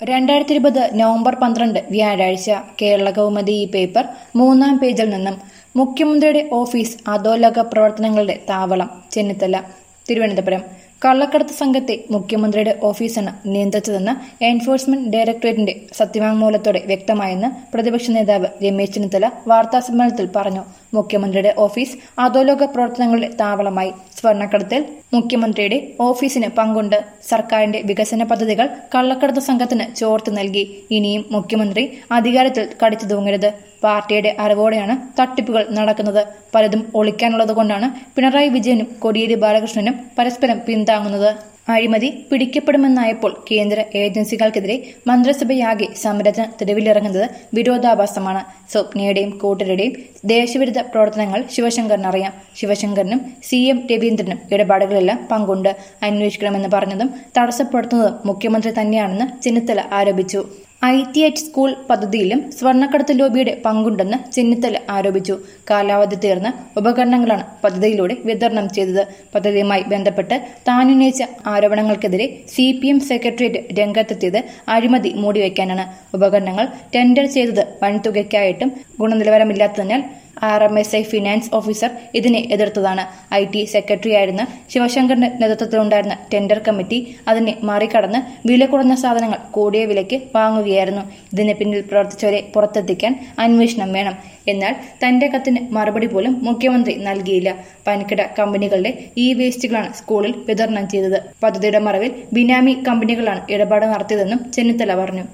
രണ്ടായിരത്തി ഇരുപത് നവംബർ പന്ത്രണ്ട് വ്യാഴാഴ്ച കേരള കൗമുദി ഈ പേപ്പർ മൂന്നാം പേജിൽ നിന്നും മുഖ്യമന്ത്രിയുടെ ഓഫീസ് അധോലോക പ്രവർത്തനങ്ങളുടെ താവളം ചെന്നിത്തല തിരുവനന്തപുരം കള്ളക്കടത്ത് സംഘത്തെ മുഖ്യമന്ത്രിയുടെ ഓഫീസാണ് നിയന്ത്രിച്ചതെന്ന് എൻഫോഴ്സ്മെന്റ് ഡയറക്ടറേറ്റിന്റെ സത്യവാങ്മൂലത്തോടെ വ്യക്തമായെന്ന് പ്രതിപക്ഷ നേതാവ് രമേശ് ചെന്നിത്തല വാർത്താസമ്മേളനത്തിൽ പറഞ്ഞു മുഖ്യമന്ത്രിയുടെ ഓഫീസ് അധോലോക പ്രവർത്തനങ്ങളുടെ താവളമായി സ്വർണ്ണക്കടത്തിൽ മുഖ്യമന്ത്രിയുടെ ഓഫീസിന് പങ്കുണ്ട് സർക്കാരിന്റെ വികസന പദ്ധതികൾ കള്ളക്കടത്ത് സംഘത്തിന് ചോർത്ത് നൽകി ഇനിയും മുഖ്യമന്ത്രി അധികാരത്തിൽ കടിച്ചു തൂങ്ങരുത് പാർട്ടിയുടെ അറിവോടെയാണ് തട്ടിപ്പുകൾ നടക്കുന്നത് പലതും ഒളിക്കാനുള്ളതുകൊണ്ടാണ് പിണറായി വിജയനും കോടിയേരി ബാലകൃഷ്ണനും പരസ്പരം പിന്താങ്ങുന്നത് അഴിമതി പിടിക്കപ്പെടുമെന്നായപ്പോൾ കേന്ദ്ര ഏജൻസികൾക്കെതിരെ മന്ത്രിസഭയാകെ സമരത്തിന് തെരുവിലിറങ്ങുന്നത് വിരോധാഭാസമാണ് സ്വപ്നയുടെയും കൂട്ടരുടെയും ദേശവിരുദ്ധ പ്രവർത്തനങ്ങൾ ശിവശങ്കറിനറിയാം ശിവശങ്കറിനും സി എം രവീന്ദ്രനും ഇടപാടുകളെല്ലാം പങ്കുണ്ട് അന്വേഷിക്കണമെന്ന് പറഞ്ഞതും തടസ്സപ്പെടുത്തുന്നതും മുഖ്യമന്ത്രി തന്നെയാണെന്ന് ചെന്നിത്തല ആരോപിച്ചു ഐ ടി എച്ച് സ്കൂൾ പദ്ധതിയിലും സ്വർണ്ണക്കടത്ത് ലോബിയുടെ പങ്കുണ്ടെന്ന് ചെന്നിത്തല ആരോപിച്ചു കാലാവധി തീർന്ന ഉപകരണങ്ങളാണ് പദ്ധതിയിലൂടെ വിതരണം ചെയ്തത് പദ്ധതിയുമായി ബന്ധപ്പെട്ട് താൻ ഉന്നയിച്ച ആരോപണങ്ങൾക്കെതിരെ സി പി എം സെക്രട്ടേറിയറ്റ് രംഗത്തെത്തിയത് അഴിമതി മൂടിവെക്കാനാണ് ഉപകരണങ്ങൾ ടെൻഡർ ചെയ്തത് വൻതുകയ്ക്കായിട്ടും ഗുണനിലവാരമില്ലാത്തതിനാൽ R M S I finance officer ഇതിനെ എതിർത്തതാണ് ഐ ടി സെക്രട്ടറിയായിരുന്ന ശിവശങ്കറിന്റെ നേതൃത്വത്തിലുണ്ടായിരുന്ന ടെൻഡർ കമ്മിറ്റി അതിനെ മറികടന്ന് വില കുറഞ്ഞ സാധനങ്ങൾ കൂടിയ വിലയ്ക്ക് വാങ്ങുകയായിരുന്നു ഇതിന് പിന്നിൽ പ്രവർത്തിച്ചവരെ പുറത്തെത്തിക്കാൻ അന്വേഷണം വേണം എന്നാൽ തന്റെ കത്തിന് മറുപടി പോലും മുഖ്യമന്ത്രി നൽകിയില്ല വൻകിട കമ്പനികളുടെ ഇ വേസ്റ്റുകളാണ് സ്കൂളിൽ വിതരണം ചെയ്തത് പദ്ധതിയുടെ മറവിൽ ബിനാമി കമ്പനികളാണ് ഇടപാട് നടത്തിയതെന്നും ചെന്നിത്തല പറഞ്ഞു